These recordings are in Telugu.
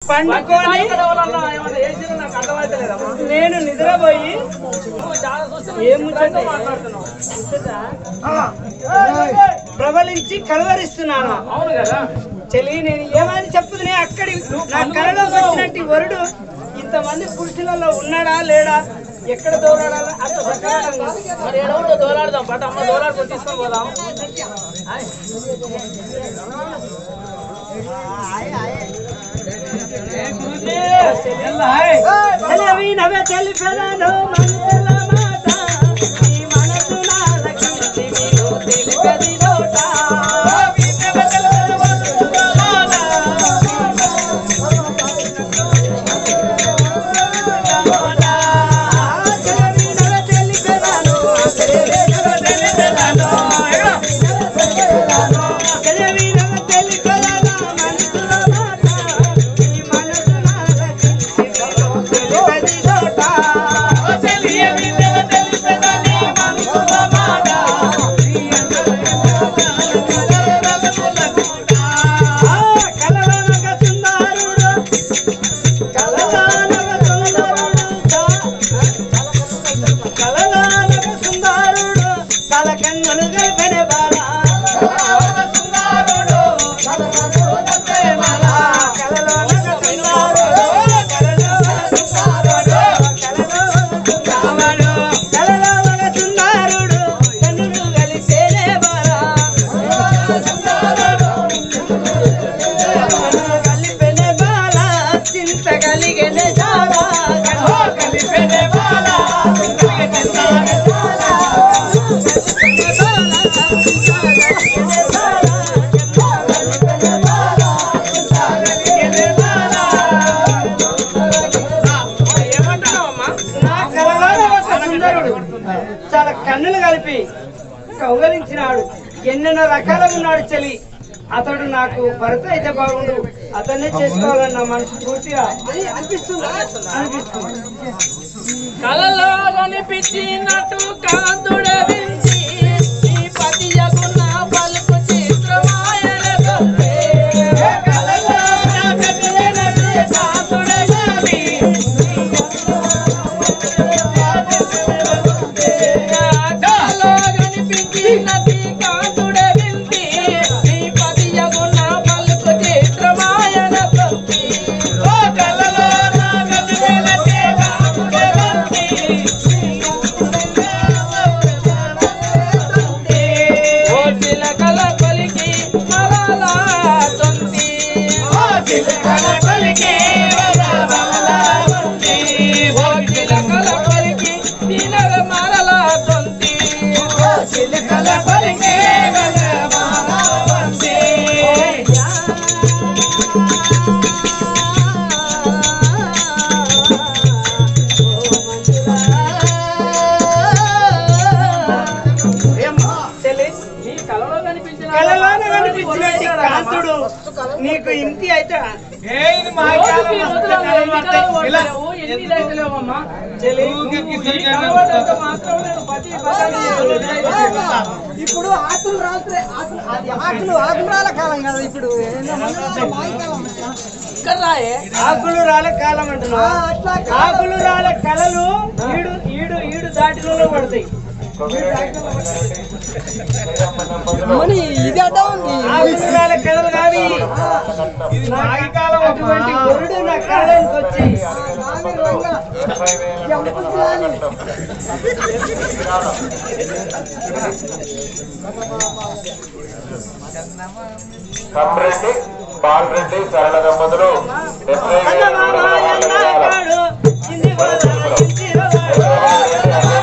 పండుకొని నేను నిద్రపోయి ఏం ముచ్చట ముచ్చట? ప్రబలించి కలవరిస్తున్నాను అవును కదా చెల్లి నేను ఏమని చెప్పుదునే అక్కడి నా కళలో వచ్చినట్టు వరుడు ఇంతమంది పురుషులలో ఉన్నాడా లేడా ఎక్కడ దూరాడా అంత ప్రకారంగా మరి ఎడవుతో దోలాడదాం పట్ట అమ్మ దోలాడుకొని తీసుకొని పోదాం చెలవి నవ్వే తెలిపెదను మనసుల మాట ఈ మనసు నాలకించి మీరు తెలిపెది నోట చెలవి నవ్వే తెలిపెదను చెలవి నవ్వే తెలిపెదను మనసుల మాట ఈ మనసు నాలకించి మీరు తెలిపెది నోట కలవనగ సుందరుడు కలవనగ సుందరుడు కలవనగ సుందరుడు కల కన్నులు గల్పెనే బాల కలవనగ సుందరుడు కలవనగ సుందరుడు కలవనగ సుందరుడు కన్నులు గలిపేనే బాల కలిపెనే బాల చింత కలిగెనే చాలా కలిపెనే బాల నా కలలో ఒక సుందరుడు చాలా కన్నులు కలిపి కౌగలించినాడు ఎన్నెన్నో రకాల ఉన్నాడు చలి అతడు నాకు భర్త అయితే బాగుండు అతన్నే చేసుకోవాలని నా మనసు పూర్తిగా అనిపిస్తుంది అనిపిస్తుంది కలలో కనిపించినట్టు కాంతుడే వించి ఈ పతియగున్న పలుకు చిత్రమాయన తొందే. కలలో కనిపించినట్టు కాంతుడే వించి కలలో కనిపించినట్టు కాంతుడే వించి ఈ పతియగున్న పలుకు చిత్రమాయన తొందే. ఓ కలలో కనిపించినట్టు కాంతుడే వించి ఓ చిలకల పలికి మరలా తొంది ఓ చిలకల పలికి మరలా తొంది ఓ చిలకల పలికి తినగ మరలా తొంది ఓ చిలకల పలికి మరలా తొంది చెల్లి నీ కలలో కనిపించిన కలలోన కనిపించినట్టు కాంతుడు నీకు ఇంటి అయితే రోజుకి రోజులు ఎన్ని కలలు పడతావు? ఎన్ని లైట్లు లేవమ్మా? చెల్లి ఈ కలవడంతో మాత్రం నేను పతి పదాన్ని ఇప్పుడు ఆకులు రాత్రి ఆకులు అది ఆకులు ఆకులు రాల కాలం కదా ఇప్పుడు ఏందో మన మాయకాలం అట్లా. ఇక్కడ రాయే ఆకులు రాల కాలం అంటున్నావు ఆ, అట్లా ఆకులు రాల కలలు ఈడు ఈడు ఈడు దాటిలో పడతాయి మని ఇది అడ్డా ఉంది ఆకులు రాల కలలు కావి అటువంటి గొర్రెడు నా కళలోకి వచ్చి నాని రంగా జంపులు రాని. కమ్రెడ్డి బాలరెడ్డి సరళ దంపతులు డెబ్బై అన్న మామ ఎన్నాడు ఇంది గోదావరి ఇంటి రవాణా.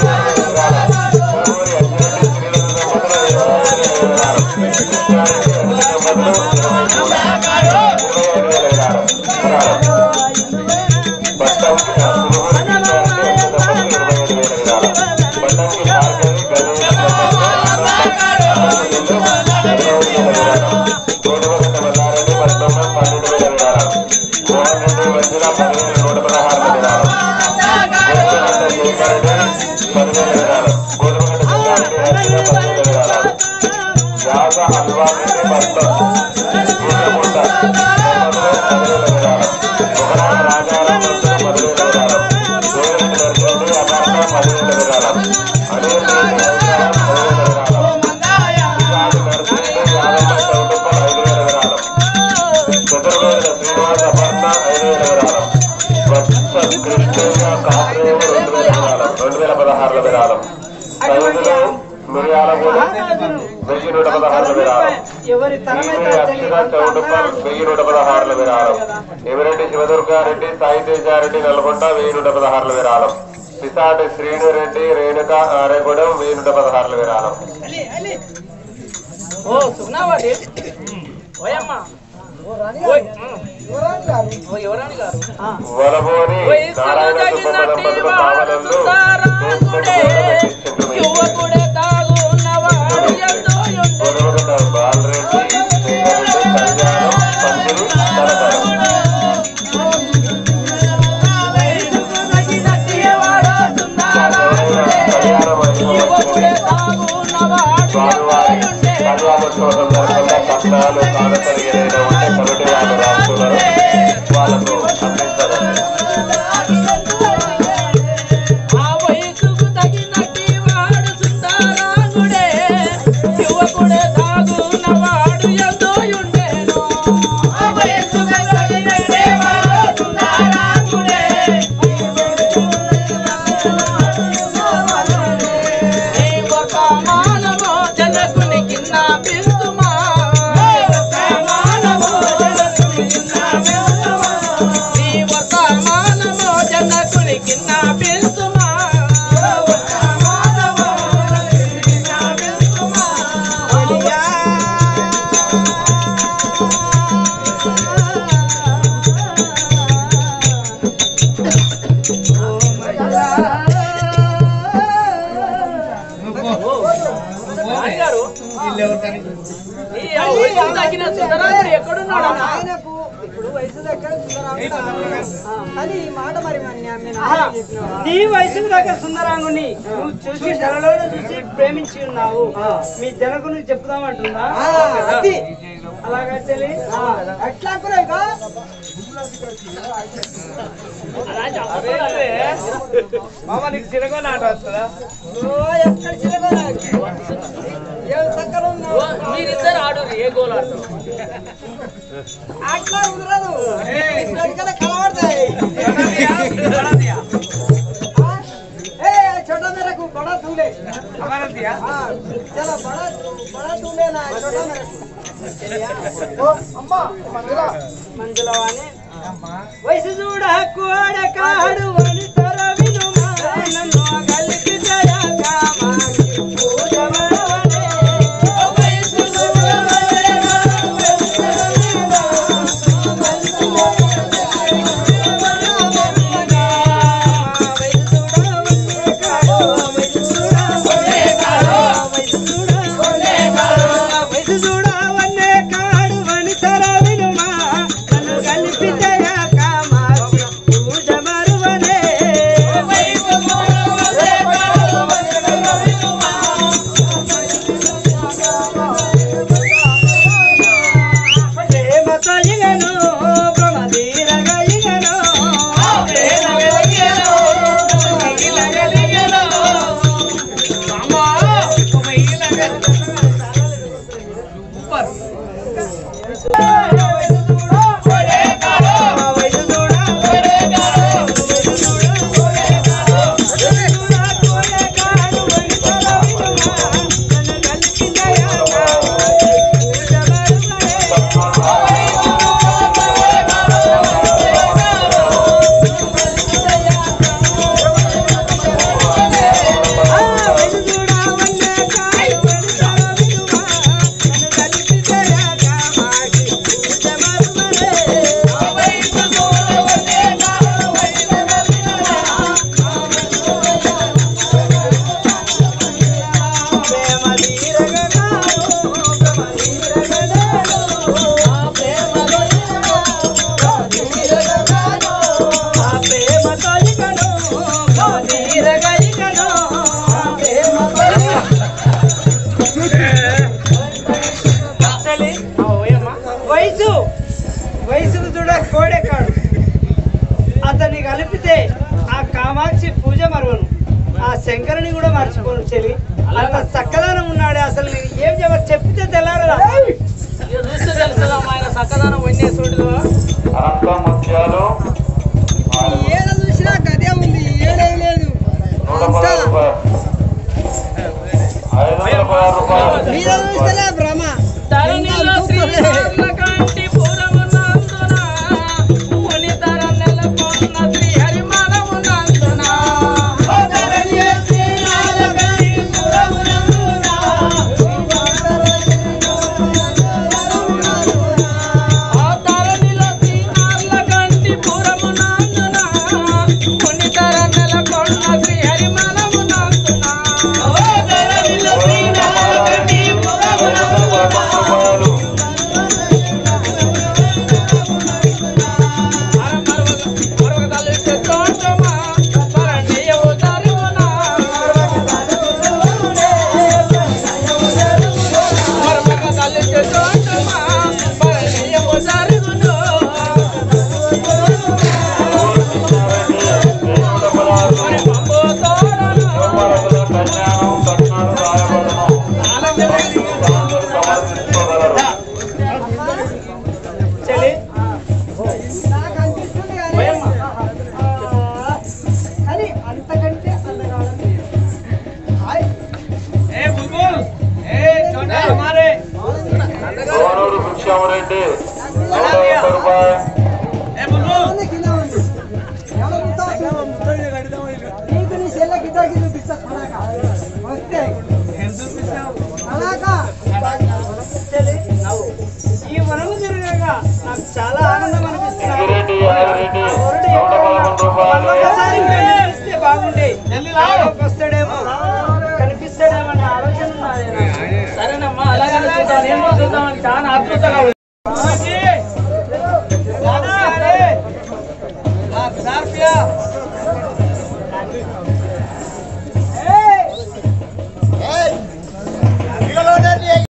యాస హల్వా భర్త శ్రీనివాస అపర్ణ ఐదు వేల విరాళం వత్స కృష్ణయ్య కాపురేవు రెండు వేల విరాళం రెండు వేల పదహారుల విరాళం రైతులు మిరియాలగూడ మహారాజును వెయ్యి నూట పదహారుల విరాళం ఎవరి తరమైతే శ్రీని అక్షర చౌడుప్పల్ వెయ్యి నూట పదహారుల విరాళం ఎమిరెడ్డి శివదుర్గారెడ్డి సాయి తేజారెడ్డి నల్గొండ వెయ్యి నూట పదహారుల విరాళం పిసాటి శ్రీనురెడ్డి రేణుక ఆరేగూడెం వెయ్యి నూట పదహారుల విరాళం ఓ సున్నావాడి ఓయమ్మ ఓయ్ ఉమ్. ఓ యువరాణి గారు వలబోని వయసులు నారాయణ తగినట్టి సుబ్బదంపతులు వాడు కావలందు సుతారాముడే, యువకుడే తాగున్నవాడు ఎంతో ఉండే. బాలరెడ్డి శ్రీరెడ్డి కళ్యాణం పందిరి తరతరం వయసుకు తగినట్టి వాడు సుతారాముడే, కళ్యాణ యువకుడే మహిమ తాగున్నవాడు స్వామివారి ఎంతో ఉండే. కళ్యాణోత్సవ సందర్భంగా పట్నాలు కానుకలు ఏదైనా ఉంటే కమిటీ వాళ్ళు రాస్తున్నారు వాళ్ళకు అందించాలండి ఆ వయసుకు తగినట్టి వాడు సుందరాంగుడే, యువకుడే తాగున్నవాడు ఎంతో ఉండేను. ఆ వయసుకు తగినట్టి వాడు సుందరాంగుడే, నీ వర్తమానము జనకుని కింద పిలుతుమా. నీ వర్తమానము జనకుని కింద పిలుతుమా. నాన్నగారు, ఈ ఆ వయసు తగిన సుందరాంగుడు ఎక్కడున్నాడు అమ్మా? ఆయనకు ఇప్పుడు వయసు దగ్గర సుందరాముడు అది ఈ మాట మరి మరి నేను నేను ఆహా, అర్థం చెప్పినావా? నీ వయసుకు దగ్గర సుందరాంగుని నువ్వు చూసి ధరలోనే చూసి ప్రేమించి ఉన్నావు మీ జనకుని చెప్దామంటుందా ఆ, అది అలాగా చెల్లి ఆ, ఎట్లా కూడా ఇక అలా చెప్పలేదులే. ఓ, ఎక్కడ చిలకనా? ఏం చక్కర ఓ, ఉన్నావు? మీరిద్దరు ఆడు ఏ గోల్ ఆడతారు అట్లా కుదరదు ఇక్కడ కలబడతాయి ఆ? ఏ छोटा मेरे को बड़ा दूल्हे हाँ चलो बड़ा बड़ा दूल्हे ना छोटा मेरे को ओ अम्मा मंगला మంజులవాణి వయసు చూడ కోడ కాడు అని తర వినుమా నన్ను కలిపి దయా కామాక్షి పూజమనవనే. వయసు చూడ వయసు చూడవన్నే కాడు అని తర వినుమా నన్ను కలిపి దయా కామాక్షి పూజ మరువనే ప్రేమతో ఇగను ప్రమదీరగ ఇగను వయసు చూడ వయసు వయసుకు చూడ కోడెక్కాడు అతన్ని కలిపితే ఆ కామాక్షి పూజ మరవను ఆ శంకరుని కూడా మర్చిపోను చెలి అంత చక్కదనం ఉన్నాడే అసలు నేను ఏం చెప్ప చెప్పితే తెల్లారదా ఇక చూస్తే తెలుస్తుందమ్మా ఆయన చక్కదనం వన్నేసుడు అరవై రెడ్డి నూట ఒక్క రూపాయలు ఉంది, కింద ఉంది. ఎవరు కూర్చోవచ్చు? నీకు నీ చెల్లెకి ఇద్దరికి చూపిస్తా అలాగా వస్తే అలాగా ఈ వనము తిరగగా నాకు చాలా ఆనందం అనిపిస్తుంది రెడ్డి రెడ్డి నూట పదకొండు రూపాయలు ఒక్కసారి కనిపిస్తే బాగుండే నాలోకి వస్తాడేమో కనిపిస్తాడేమో అన్న ఆలోచన ఉన్నది నాకు. సరేనమ్మా అలాగే చూద్దాం నేను కూడా చూద్దామని చాలా ఆతృతగా ఉంది